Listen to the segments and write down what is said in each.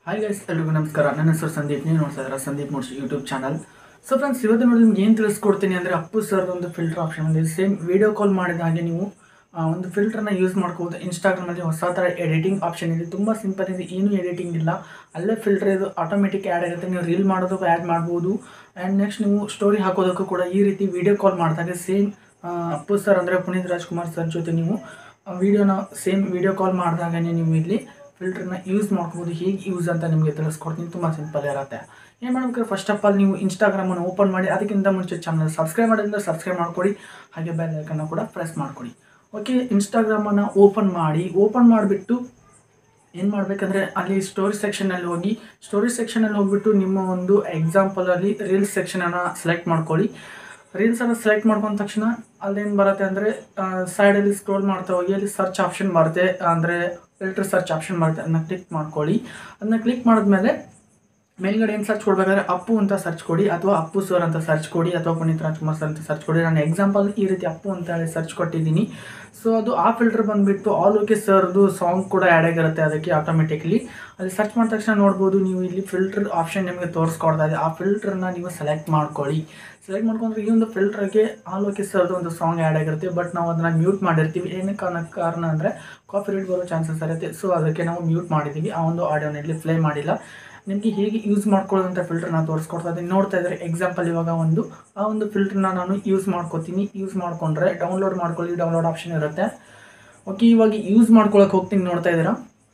hi guys ಎಲ್ರಿಗೂ ನಮಸ್ಕಾರ ನನ್ನ ಹೆಸರು ಸಂದೀಪ್ ನೀವು ನೋಡ್ತಾ ಇದ್ದೀರಾ ಸಂದೀಪ್ ನೋಡ್ಸ್ ಯೂಟ್ಯೂಬ್ ಚಾನಲ್ ಸೊ ಫ್ರೆಂಡ್ಸ್ ಇವತ್ತು ನೋಡಿ ನಿಮ್ಗೆ ಏನು ತಿಳಿಸ್ಕೊಡ್ತೀನಿ ಅಂದರೆ ಅಪ್ಪು ಸರ್ ಒಂದು ಫಿಲ್ಟರ್ ಆಪ್ಷನ್ ಇದೆ ಸೇಮ್ ವಿಡಿಯೋ ಕಾಲ್ ಮಾಡಿದ ಹಾಗೆ ನೀವು ಆ, ಒಂದು ಫಿಲ್ಟರ್ನ ಯೂಸ್ ಮಾಡ್ಕೋಬೋದು ಇನ್ಸ್ಟಾಗ್ರಾಮಲ್ಲಿ ಹೊಸ ಥರ ಎಡಿಟಿಂಗ್ ಆಪ್ಷನ್ ಇದೆ ತುಂಬ ಸಿಂಪಲ್ ಇದೆ ಏನೂ ಎಡಿಟಿಂಗ್ ಇಲ್ಲ ಅಲ್ಲೇ ಫಿಲ್ಟರ್ ಇದು ಆಟೋಮೆಟಿಕ್ ಆ್ಯಡ್ ಆಗುತ್ತೆ ನೀವು ರೀಲ್ ಮಾಡೋದಕ್ಕೂ ಆ್ಯಡ್ ಮಾಡ್ಬೋದು ಆ್ಯಂಡ್ ನೆಕ್ಸ್ಟ್ ನೀವು ಸ್ಟೋರಿ ಹಾಕೋದಕ್ಕೂ ಕೂಡ ಈ ರೀತಿ ವಿಡಿಯೋ ಕಾಲ್ ಮಾಡಿದಾಗ ಸೇಮ್ ಅಪ್ಪು ಸರ್ ಅಂದರೆ ಪುನೀತ್ ರಾಜ್ಕುಮಾರ್ ಸರ್ ಜೊತೆ ನೀವು ವಿಡಿಯೋನ ಸೇಮ್ ವಿಡಿಯೋ ಕಾಲ್ ಮಾಡಿದಾಗನೇ ನೀವು ಇಲ್ಲಿ ಫಿಲ್ಟರ್ನ ಯೂಸ್ ಮಾಡ್ಕೋಬೋದು ಹೇಗೆ ಯೂಸ್ ಅಂತ ನಿಮಗೆ ತಿಳಿಸ್ಕೊಡ್ತೀನಿ ತುಂಬ ಸಿಂಪಲ್ ಇರುತ್ತೆ ಏನು ಮಾಡ್ಬೇಕಾದ್ರೆ ಫಸ್ಟ್ ಆಫ್ ಆಲ್ ನೀವು ಇನ್ಸ್ಟಾಗ್ರಾಮನ್ನು ಓಪನ್ ಮಾಡಿ ಅದಕ್ಕಿಂತ ಮುಂಚೆ ಚಾನಲ್ ಸಬ್ಸ್ಕ್ರೈಬ್ ಮಾಡೋದ್ರಿಂದ ಸಬ್ಸ್ಕ್ರೈಬ್ ಮಾಡ್ಕೊಳ್ಳಿ ಹಾಗೆ ಬೆಲ್ ಐಕನ್ನ ಕೂಡ ಪ್ರೆಸ್ ಮಾಡ್ಕೊಳ್ಳಿ ಓಕೆ ಇನ್ಸ್ಟಾಗ್ರಾಮನ್ನು ಓಪನ್ ಮಾಡಿ ಓಪನ್ ಮಾಡಿಬಿಟ್ಟು ಏನು ಮಾಡಬೇಕಂದ್ರೆ ಅಲ್ಲಿ ಸ್ಟೋರಿ ಸೆಕ್ಷನಲ್ಲಿ ಹೋಗಿ ಸ್ಟೋರಿ ಸೆಕ್ಷನಲ್ಲಿ ಹೋಗ್ಬಿಟ್ಟು ನಿಮ್ಮ ಒಂದು ಎಕ್ಸಾಂಪಲಲ್ಲಿ ರೀಲ್ಸ್ ಸೆಕ್ಷನನ್ನು ಸೆಲೆಕ್ಟ್ ಮಾಡ್ಕೊಳ್ಳಿ ರೀಲ್ಸನ್ನು ಸೆಲೆಕ್ಟ್ ಮಾಡ್ಕೊಂಡ ತಕ್ಷಣ ಅಲ್ಲೇನು ಬರುತ್ತೆ ಅಂದರೆ ಸೈಡಲ್ಲಿ ಸ್ಕ್ರೋಲ್ ಮಾಡ್ತಾ ಹೋಗಿ ಅಲ್ಲಿ ಸರ್ಚ್ ಆಪ್ಷನ್ ಬರುತ್ತೆ ಅಂದರೆ ಫಿಲ್ಟರ್ ಸರ್ಚ್ ಆಪ್ಷನ್ ಬರುತ್ತೆ ಅದನ್ನ ಕ್ಲಿಕ್ ಮಾಡ್ಕೊಳ್ಳಿ ಅದನ್ನ ಕ್ಲಿಕ್ ಮಾಡಿದ್ಮೇಲೆ ಮೇಲ್ಗಡೆ ಏನು ಸರ್ಚ್ ಕೊಡ್ಬೇಕಾದ್ರೆ ಅಪ್ಪು ಅಂತ ಸರ್ಚ್ ಕೊಡಿ ಅಥವಾ ಅಪ್ಪು ಸರ್ ಅಂತ ಸರ್ಚ್ ಕೊಡಿ ಅಥವಾ ಪುನೀತ್ ರಾಜ್ಕುಮಾರ್ ಸರ್ ಅಂತ ಸರ್ಚ್ ಕೊಡಿ ನಾನು ಎಕ್ಸಾಂಪಲ್ ಈ ರೀತಿ ಅಪ್ಪು ಅಂತ ಹೇಳಿ ಸರ್ಚ್ ಕೊಟ್ಟಿದ್ದೀನಿ ಸೊ ಅದು ಆ ಫಿಲ್ಟರ್ ಬಂದುಬಿಟ್ಟು ಆಲ್ ಓಕೆ ಸರ್ದು ಸಾಂಗ್ ಕೂಡ ಆ್ಯಡ್ ಆಗಿರುತ್ತೆ ಅದಕ್ಕೆ ಆಟೋಮೆಟಿಕ್ಲಿ ಅಲ್ಲಿ ಸರ್ಚ್ ಮಾಡಿದ ತಕ್ಷಣ ನೋಡ್ಬೋದು ನೀವು ಇಲ್ಲಿ ಫಿಲ್ಟರ್ ಆಪ್ಷನ್ ನಿಮಗೆ ತೋರಿಸ್ಕೊಡ್ತಾ ಇದೆ ಆ ಫಿಲ್ಟರ್ನ ನೀವು ಸೆಲೆಕ್ಟ್ ಮಾಡ್ಕೊಳ್ಳಿ ಸೆಲೆಕ್ಟ್ ಮಾಡ್ಕೊಂಡ್ರೆ ಈ ಒಂದು ಫಿಲ್ಟರ್ಗೆ ಆಲ್ ಓಕೆ ಸರ್ದು ಒಂದು ಸಾಂಗ್ ಆ್ಯಡ್ ಆಗಿರುತ್ತೆ ಬಟ್ ನಾವು ಅದನ್ನು ಮ್ಯೂಟ್ ಮಾಡಿರ್ತೀವಿ ಏನಕ್ಕೆ ಕಾರಣ ಕಾರಣ ಅಂದರೆ ಕಾಪಿ ರೈಟ್ ಬರೋ ಚಾನ್ಸಸ್ ಇರುತ್ತೆ ಸೊ ಅದಕ್ಕೆ ನಾವು ಮ್ಯೂಟ್ ಮಾಡಿದ್ದೀವಿ ಆ ಒಂದು ಆಡಿಯೋನ ಇಲ್ಲಿ ಪ್ಲೇ ಮಾಡಿಲ್ಲ ನಿಮಗೆ ಹೇಗೆ ಯೂಸ್ ಮಾಡ್ಕೊಳ್ಳೋದಂಥ ಫಿಲ್ಟರ್ನ ತೋರಿಸ್ಕೊಡ್ತಾ ಇದ್ದೀನಿ ನೋಡ್ತಾ ಇದ್ದಾರೆ ಎಕ್ಸಾಂಪಲ್ ಇವಾಗ ಒಂದು ಆ ಒಂದು ಫಿಲ್ಟರ್ನ ನಾನು ಯೂಸ್ ಮಾಡ್ಕೋತೀನಿ ಯೂಸ್ ಮಾಡಿಕೊಂಡ್ರೆ ಡೌನ್ಲೋಡ್ ಮಾಡ್ಕೊಳ್ಳಿ ಡೌನ್ಲೋಡ್ ಆಪ್ಷನ್ ಇರುತ್ತೆ ಓಕೆ ಇವಾಗ ಯೂಸ್ ಮಾಡ್ಕೊಳಕ್ಕೆ ಹೋಗ್ತೀನಿ ನೋಡ್ತಾ ಇದ್ದೀರಾ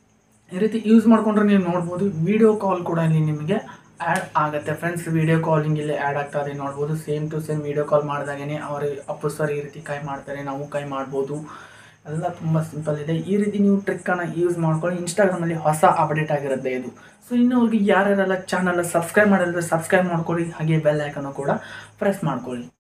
ಈ ರೀತಿ ಯೂಸ್ ಮಾಡ್ಕೊಂಡ್ರೆ ನೀವು ನೋಡ್ಬೋದು ವಿಡಿಯೋ ಕಾಲ್ ಕೂಡ ಇಲ್ಲಿ ನಿಮಗೆ ಆ್ಯಡ್ ಆಗುತ್ತೆ ಫ್ರೆಂಡ್ಸ್ ವಿಡಿಯೋ ಕಾಲಿಂಗ್ ಇಲ್ಲಿ ಆ್ಯಡ್ ಆಗ್ತಾ ಇದೆ ನೋಡ್ಬೋದು same to same video call ಮಾಡಿದಾಗೇ ಅವರು ಅಪ್ಪು ಸರ್ ಈ ರೀತಿ ಕೈ ಮಾಡ್ತಾರೆ ನಾವು ಕೈ ಮಾಡ್ಬೋದು ಎಲ್ಲ ತುಂಬ ಸಿಂಪಲ್ ಇದೆ ಈ ರೀತಿ ನೀವು ಟ್ರಿಕ್ಕನ್ನು ಯೂಸ್ ಮಾಡ್ಕೊಳ್ಳಿ ಇನ್ಸ್ಟಾಗ್ರಾಮಲ್ಲಿ ಹೊಸ ಅಪ್ಡೇಟ್ ಆಗಿರುತ್ತೆ ಇದು ಸೊ ಇನ್ನು ಅವ್ರಿಗೆ ಯಾರ್ಯಾರೆಲ್ಲ ಚಾನಲ್ ಸಬ್ಸ್ಕ್ರೈಬ್ ಮಾಡಿದ್ರೆ ಸಬ್ಸ್ಕ್ರೈಬ್ ಮಾಡ್ಕೊಳ್ಳಿ ಹಾಗೆ ಬೆಲ್ ಐಕನ್ನು ಕೂಡ ಪ್ರೆಸ್ ಮಾಡ್ಕೊಳ್ಳಿ